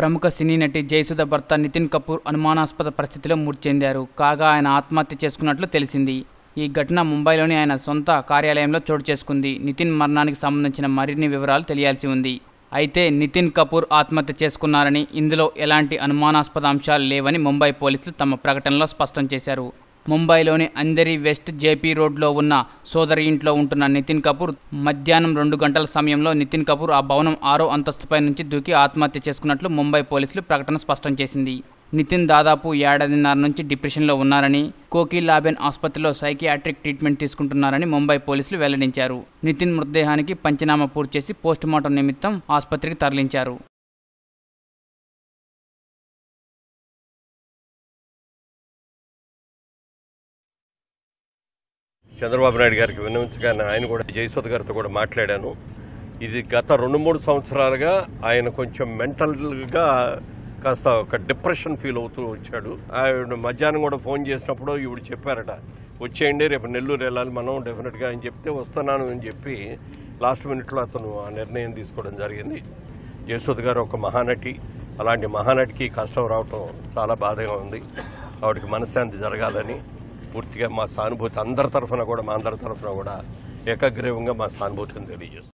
ప్రముఖ సినీ నటి జయసుధ భర్త నితిన్ కపూర్ అనుమానాస్పద పరిస్థితిలో మృతి చెందారు కాగా ఆయన ఆత్మహత్య చేసుకున్నట్లు తెలిసింది ఈ ఘటన ముంబైలోని ఆయన సొంత కార్యాలయంలో చోటు చేసుకుంది నితిన్ మరణానికి సంబంధించిన మరిన్ని వివరాలు తెలియాల్సి ఉంది అయితే నితిన్ కపూర్ ఆత్మహత్య చేసుకున్నారని ఇందులో ఎలాంటి అనుమానాస్పద అంశాలు లేవని ముంబై పోలీసులు తమ ప్రకటనలో స్పష్టం చేశారు ముంబైలోని అందరి వెస్ట్ జేపీ రోడ్లో ఉన్న సోదరి ఇంట్లో ఉంటున్న నితిన్ కపూర్ మధ్యాహ్నం రెండు గంటల సమయంలో నితిన్ కపూర్ ఆ భవనం ఆరో అంతస్తుపై నుంచి దూకి ఆత్మహత్య చేసుకున్నట్లు ముంబై పోలీసులు ప్రకటన స్పష్టం చేసింది నితిన్ దాదాపు ఏడాదిన్నర నుంచి డిప్రెషన్లో ఉన్నారని కోకిలాబెన్ ఆసుపత్రిలో సైకియాట్రిక్ ట్రీట్మెంట్ తీసుకుంటున్నారని ముంబై పోలీసులు వెల్లడించారు నితిన్ మృతదేహానికి పంచనామా పూర్తి చేసి పోస్టుమార్టం నిమిత్తం ఆసుపత్రికి తరలించారు చంద్రబాబు నాయుడు గారికి విన్నవించగానే ఆయన కూడా జయసుధ గారితో కూడా మాట్లాడాను ఇది గత రెండు మూడు సంవత్సరాలుగా ఆయన కొంచెం మెంటల్గా కాస్త ఒక డిప్రెషన్ ఫీల్ అవుతూ వచ్చాడు ఆయన మధ్యాహ్నం కూడా ఫోన్ చేసినప్పుడు ఇవిడు చెప్పారట వచ్చేయండి రేపు నెల్లూరు వెళ్ళాలి మనం డెఫినెట్గా అని చెప్తే వస్తున్నాను అని చెప్పి లాస్ట్ మినిట్లో అతను ఆ నిర్ణయం తీసుకోవడం జరిగింది జయసుధ గారు ఒక మహానటి అలాంటి మహానటికి కష్టం రావటం చాలా బాధగా ఉంది ఆవిడకి మనశ్శాంతి జరగాలని పూర్తిగా మా సానుభూతి అందరి తరఫున కూడా మా అందరి తరఫున కూడా ఏకగ్రీవంగా మా సానుభూతిని తెలియజేస్తాం